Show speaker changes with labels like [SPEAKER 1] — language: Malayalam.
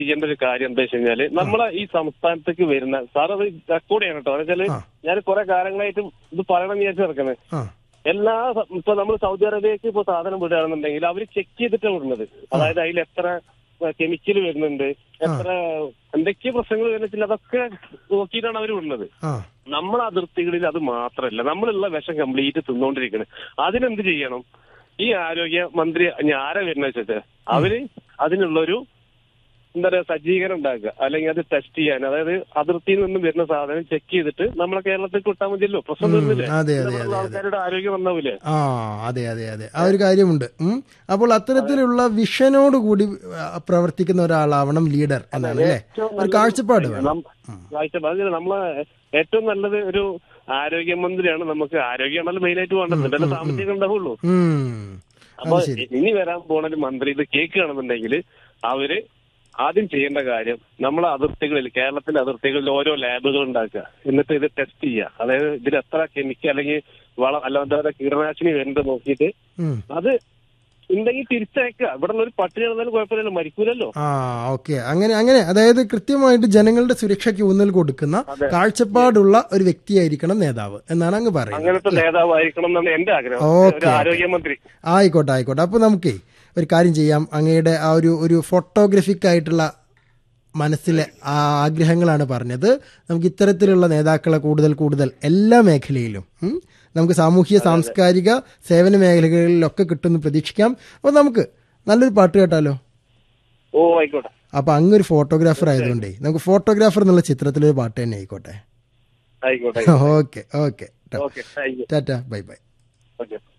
[SPEAKER 1] ചെയ്യേണ്ട ഒരു കാര്യം എന്താ വെച്ച് കഴിഞ്ഞാല് നമ്മളെ ഈ സംസ്ഥാനത്തേക്ക് വരുന്ന സാർ അത് റെക്കോർഡ് ചെയ്യണം കേട്ടോ വെച്ചാല്
[SPEAKER 2] ആ.
[SPEAKER 1] ഞാൻ കുറെ കാലങ്ങളായിട്ടും ഇത് പറയണം എന്ന് വിചാരിച്ചു നടക്കുന്നത്
[SPEAKER 2] ആ
[SPEAKER 1] എല്ലാ സ- ഇപ്പൊ നമ്മൾ സൗദി അറേബ്യക്ക് ഇപ്പൊ സാധനം വിടുകയാണെന്നുണ്ടെങ്കിൽ അവർ ചെക്ക് ചെയ്തിട്ടാണ് വിടുന്നത് അതായത് അതിൽ എത്ര കെമിക്കൽ വരുന്നുണ്ട് എത്ര എന്തൊക്കെ പ്രശ്നങ്ങൾ വരുന്നില്ല അതൊക്കെ നോക്കിയിട്ടാണ് അവർ വിടുന്നത്
[SPEAKER 2] ആ
[SPEAKER 1] നമ്മളെ അതിർത്തികളിൽ അത് മാത്രമല്ല നമ്മളുള്ള വിഷം കംപ്ലീറ്റ് തിന്നുകൊണ്ടിരിക്കുന്നത് അതിനെന്ത് ചെയ്യണം ഈ ആരോഗ്യ മന്ത്രി ഇനി ആരാ വരുന്ന വെച്ചിട്ട് അവര് അതിനുള്ളൊരു എന്താ പറയാ സജ്ജീകരണം ഉണ്ടാക്കുക അല്ലെങ്കിൽ അത് ടെസ്റ്റ് ചെയ്യാൻ അതായത് അതിർത്തിയിൽ നിന്നും വരുന്ന സാധനം ചെക്ക് ചെയ്തിട്ട് നമ്മളെ കേരളത്തിൽ വിട്ടാൽ മതിയല്ലോ പ്രശ്നം
[SPEAKER 2] ഉം,
[SPEAKER 1] തീർന്നില്ലേ
[SPEAKER 2] അതെ, അതെ,
[SPEAKER 1] ഇവിടെയുള്ള
[SPEAKER 2] അതെ,
[SPEAKER 1] ആൾക്കാരുടെ ആരോഗ്യം നന്നാവൂലേ
[SPEAKER 2] ആ അതെ അതെ അതെ ആ ഒരു കാര്യമുണ്ട് ഉം. അപ്പോൾ അത്തരത്തിലുള്ള വിഷനോട് കൂടി ആ, പ്രവർത്തിക്കുന്ന ഒരാളാവണം ലീഡർ എന്നാണ് അല്ലേ
[SPEAKER 1] ഏറ്റവും
[SPEAKER 2] ഒരു
[SPEAKER 1] നല്ലത്
[SPEAKER 2] കാഴ്ചപ്പാട് വേണം
[SPEAKER 1] നം- കാഴ്ചപ്പാട് അതിന് നമ്മളെ ഏറ്റവും നല്ലത് ഒരു ആരോഗ്യമന്ത്രിയാണ് നമുക്ക് ആരോഗ്യമാണല്ലോ മെയിൻ ആയിട്ട് വേണ്ടത് എന്നിട്ടല്ലേ സാമ്പത്തികം ഉണ്ടാവുള്ളൂ
[SPEAKER 2] ഉം.
[SPEAKER 1] അപ്പൊ
[SPEAKER 2] അത് ശരി
[SPEAKER 1] ഇനി വരാൻ പോണ ഒരു മന്ത്രി ഇത് കേൾക്കുകയാണെന്നുണ്ടെങ്കിൽ അവര് ആദ്യം ചെയ്യേണ്ട കാര്യം നമ്മളെ അതിർത്തികളിൽ കേരളത്തിന്റെ അതിർത്തികളിൽ ഓരോ ലാബുകൾ ഉണ്ടാക്കുക എന്നിട്ട് ഇത് ടെസ്റ്റ് ചെയ്യുക അതായത് ഇതിൽ എത്ര കെമിക്കൽ അല്ലെങ്കിൽ വളം അല്ലാതെ കീടനാശിനി വരുന്നത് നോക്കിയിട്ട്
[SPEAKER 2] ഉം.
[SPEAKER 1] അത് ഉണ്ടെങ്കിൽ തിരിച്ചയക്കുക ഇവിടെ ഒരു പട്ടിണി നടന്നാലും കുഴപ്പമില്ലല്ലോ മരിക്കൂലല്ലോ
[SPEAKER 2] ആ ഓക്കെ അങ്ങനെ അങ്ങനെ അതായത് കൃത്യമായിട്ട് ജനങ്ങളുടെ സുരക്ഷയ്ക്ക് ഊന്നൽ കൊടുക്കുന്ന കാഴ്ചപ്പാടുള്ള ഒരു വ്യക്തിയായിരിക്കണം നേതാവ് എന്നാണ് അങ്ങ് പറയുന്നത്
[SPEAKER 1] അങ്ങനത്തെ നേതാവായിരിക്കണം എന്നാണ് എന്റെ ആഗ്രഹം
[SPEAKER 2] ഓക്കേ,
[SPEAKER 1] ഒരു ആരോഗ്യമന്ത്രി
[SPEAKER 2] ആയിക്കോട്ടെ ആയിക്കോട്ടെ അപ്പോൾ നമുക്കേ ഒരു കാര്യം ചെയ്യാം അങ്ങയുടെ ആ ഒരു ഒരു ഫോട്ടോഗ്രഫിക് ആയിട്ടുള്ള മനസ്സിലെ ആ ആഗ്രഹങ്ങളാണ് പറഞ്ഞത് നമുക്ക് ഇത്തരത്തിലുള്ള നേതാക്കളെ കൂടുതൽ കൂടുതൽ എല്ലാ മേഖലയിലും ഉം, നമുക്ക് സാമൂഹിക സാംസ്കാരിക സേവന മേഖലകളിലൊക്കെ കിട്ടുമെന്ന് പ്രതീക്ഷിക്കാം അപ്പോൾ നമുക്ക് നല്ലൊരു പാട്ട് കേട്ടാലോ
[SPEAKER 1] ഓ ആയിക്കോട്ടെ
[SPEAKER 2] അപ്പോൾ അങ്ങൊരു ഫോട്ടോഗ്രാഫർ ആയതുകൊണ്ടേ നമുക്ക് ഫോട്ടോഗ്രാഫർ എന്നുള്ള ചിത്രത്തിലൊരു പാട്ട് തന്നെ ആയിക്കോട്ടെ
[SPEAKER 1] ആയിക്കോട്ടെ
[SPEAKER 2] okay okay
[SPEAKER 1] okay thank you
[SPEAKER 2] tata bye bye
[SPEAKER 1] okay